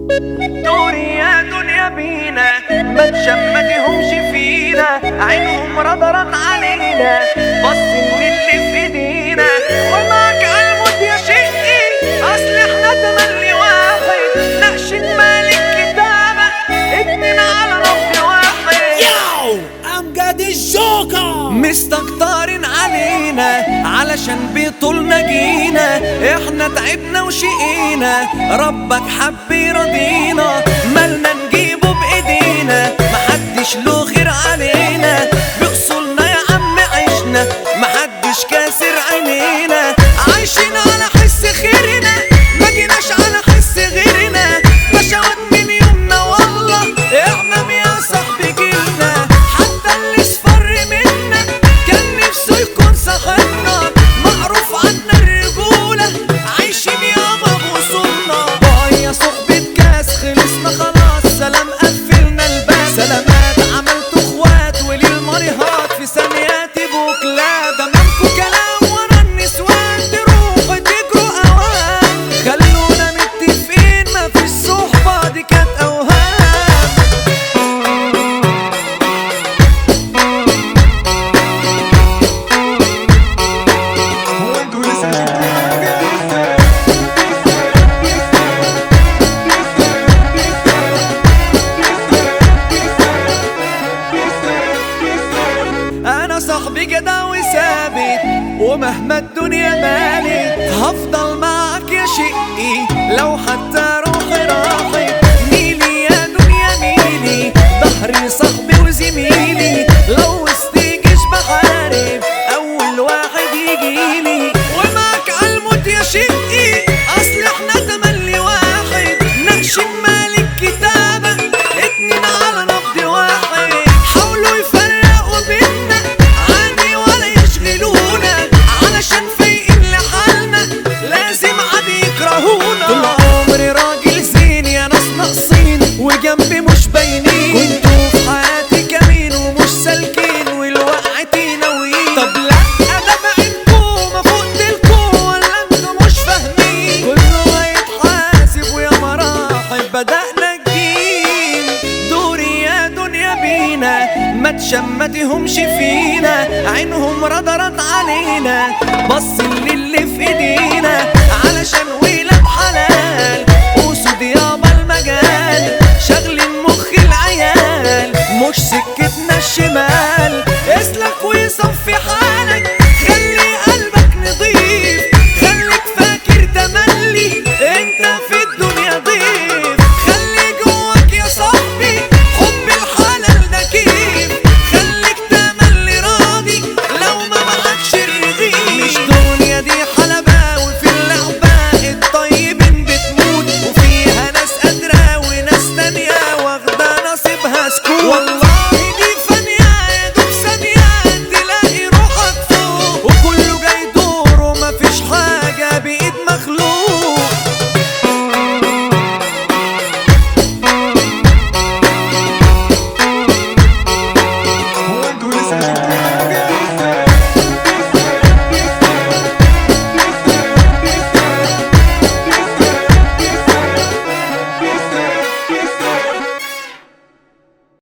دوري يا دنيا بينا ما تشمتهمش فينا عينهم رضرا علينا بصين للي في ايدينا ومعك الموت يا شقي اصل احنا تملي واحد نقشة مالك كتابة اتنين على رب واحد ياو امجد الجوكر مستكترين علينا علشان بطولنا جينا احنا تعبنا وشقينا ربك حب يرضينا مالنا نجيبه بايدينا محدش له غير علينا بأصولنا يا عم عشنا محدش كاسر عينينا عايشين على حس خيرنا ما جيناش على حس غيرنا بشوات من يومنا والله اعمم يا صاحبي جيلنا حتى اللي اصفر منا كان نفسه يكون صاحبنا معروف عنا الرجولة عايشين يابا بوصولنا باي يا صحبة كاس خلصنا خلاص سلام قفلنا الباب سلامات عملتوا اخوات وللمريهات في ثانيات بوكلا دمامكوا كلام ورا النسوان تروحوا تجروا اوام خلونا متفقين مفيش صحبة دي كانت اوهام انا صاحبي كده وثابت ومهما الدنيا مالت هفضل معاك يا شقي لو حتى روحي راحت ميلي يا دنيا ميلي ظهري صاحبي وزميلي لو وسط جيش بحارب اول واحد يجيلي ومعك عالموت يا شقي اصل احنا تملي واحد نقش مالك كتابة اتنين على نبض واحد حاولوا يفرقوا بينا عادي ولا يشغلونا علشان فايقين لحالنا لازم عادي يكرهونا طول عمري راجل زين يا ناس ناقصين وجنبي مش باينين كنتوا في حياتي كمين ومش سالكين والوقعتي ناويين طب لا ده بعينكوا ما فوقتلكوا ولا انتوا مش فاهمين كله هيتحاسب ويا مراحل بدأنا الجيل دوري يا دنيا بينا ما تشمتهمش فينا عينهم رضرت علينا بص للي في ايدينا علشان ولاد حلال اسود يابا المجال شغل مخ العيال مش